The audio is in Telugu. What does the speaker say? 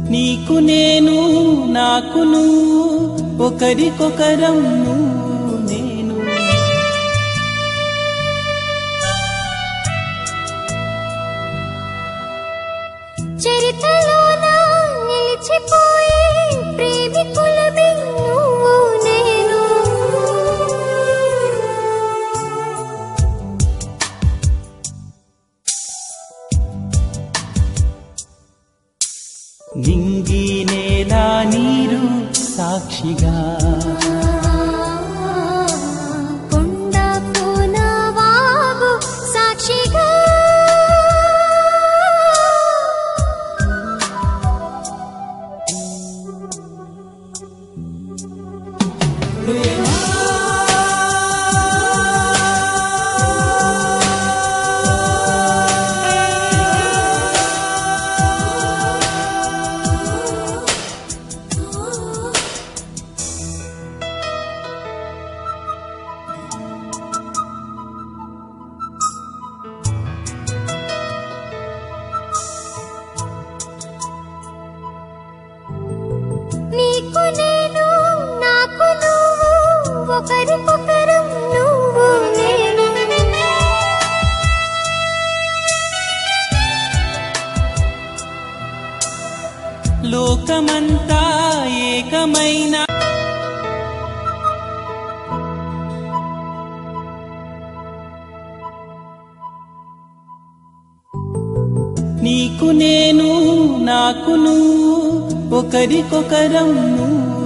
నీకు నేను నాకు నువ్వు ఒకరికొకరం నువ్వు నేను చరితలోన నిలిచిపోయే ప్రేమికులమే నువ్వు నేను నింగి నేల నీరు సాక్షిగా కొండ కోన వాగు సాక్షిగా నీకు నేను నాకు నువ్వు ఒకరికొకరం నువ్వు నేను లోకమంతా ఏకమైన నీకు నేను నాకు నువ్వు ఒకరికొకరం నువ్వు